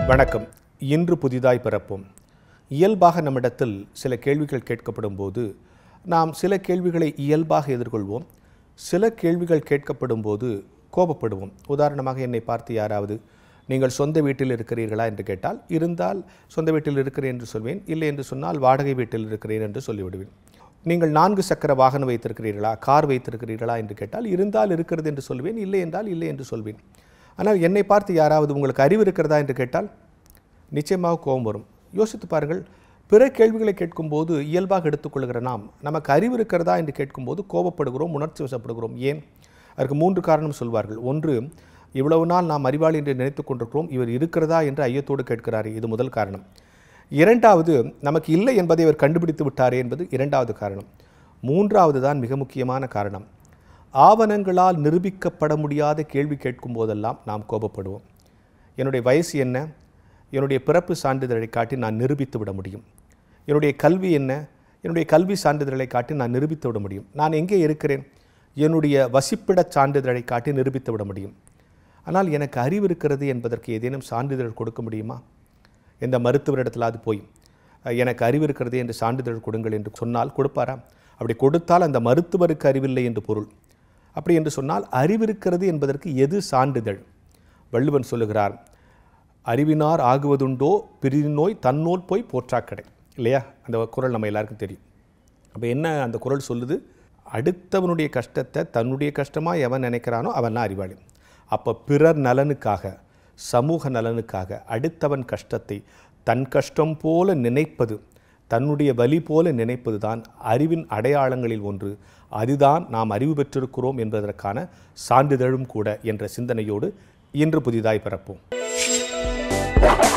வணக்கம் இன்று புதிதாய் பிறப்போம் இயல்பாக நம்மிடத்தில் சில கேள்விகள் கேட்கப்படும் போது நாம் சில கேள்விகளை இயல்பாக எதிர்கொள்வோம் சில கேள்விகள் கேட்கப்படும் போது கோபப்படுவோம் உதாரணமாக என்னை பார்த்து யாராவது நீங்கள் சொந்த வீட்டில் இருக்கிறீர்களா என்று கேட்டால் இருந்தால் சொந்த வீட்டில் இருக்கிறேன் என்று சொல்வேன் இல்லை என்று சொன்னால் வாடகை வீட்டில் இருக்கிறேன் என்று சொல்லிவிடுவேன் நீங்கள் நான்கு சக்கர வாகனம் வைத்திருக்கிறீர்களா கார் வைத்திருக்கிறீர்களா என்று கேட்டால் இருந்தால் இருக்கிறது என்று சொல்வேன் இல்லை என்றால் இல்லை என்று சொல்வேன் ஆனால் என்னை பார்த்து யாராவது உங்களுக்கு அறிவு இருக்கிறதா என்று கேட்டால் நிச்சயமாக கோபம் வரும் யோசித்து பாருங்கள் பிற கேள்விகளை கேட்கும்போது இயல்பாக எடுத்துக்கொள்கிற நாம் நமக்கு அறிவு இருக்கிறதா என்று கேட்கும்போது கோபப்படுகிறோம் உணர்ச்சி வசப்படுகிறோம் ஏன் அதற்கு மூன்று காரணம் சொல்வார்கள் ஒன்று இவ்வளவு நாள் நாம் அறிவாளி என்று நினைத்துக் கொண்டிருக்கிறோம் இவர் இருக்கிறதா என்று ஐயத்தோடு கேட்கிறாரே இது முதல் காரணம் இரண்டாவது நமக்கு இல்லை என்பதை இவர் கண்டுபிடித்து விட்டாரே என்பது இரண்டாவது காரணம் மூன்றாவது தான் மிக முக்கியமான காரணம் ஆவணங்களால் நிரூபிக்கப்பட முடியாத கேள்வி கேட்கும் போதெல்லாம் நாம் கோபப்படுவோம் என்னுடைய வயசு என்ன என்னுடைய பிறப்பு சான்றிதழை காட்டி நான் நிரூபித்து விட முடியும் என்னுடைய கல்வி என்ன என்னுடைய கல்வி சான்றிதழை காட்டி நான் நிரூபித்து விட முடியும் நான் எங்கே இருக்கிறேன் என்னுடைய வசிப்பிடச் சான்றிதழை காட்டி நிரூபித்து விட முடியும் ஆனால் எனக்கு அறிவு இருக்கிறது என்பதற்கு ஏதேனும் சான்றிதழ் கொடுக்க முடியுமா எந்த மருத்துவரிடத்திலாவது போய் அஹ், எனக்கு அறிவு இருக்கிறது என்று சான்றிதழ் கொடுங்கள் என்று சொன்னால் கொடுப்பாரா அப்படி கொடுத்தால் அந்த மருத்துவருக்கு அறிவில்லை என்று பொருள் அப்படி என்று சொன்னால் அறிவிருக்கிறது என்பதற்கு எது சான்றிதழ் வள்ளுவன் சொல்லுகிறார் அறிவினார் ஆகுவதுண்டோ பிரிநோய் தன்னோல் போய் போற்றாக்கடை இல்லையா அந்த குரல் நம்ம எல்லாருக்கும் தெரியும் அப்போ என்ன அந்த குரல் சொல்லுது அடுத்தவனுடைய கஷ்டத்தை தன்னுடைய கஷ்டமாக எவன் நினைக்கிறானோ அவன் தான் அறிவாளி அப்போ பிறர் நலனுக்காக சமூக நலனுக்காக அடுத்தவன் கஷ்டத்தை தன் கஷ்டம் போல நினைப்பது தன்னுடைய வலி போல நினைப்பது தான் அறிவின் அடையாளங்களில் ஒன்று அதுதான் நாம் அறிவு பெற்றிருக்கிறோம் என்பதற்கான சான்றிதழும் கூட என்ற சிந்தனையோடு இன்று புதிதாய் பிறப்போம்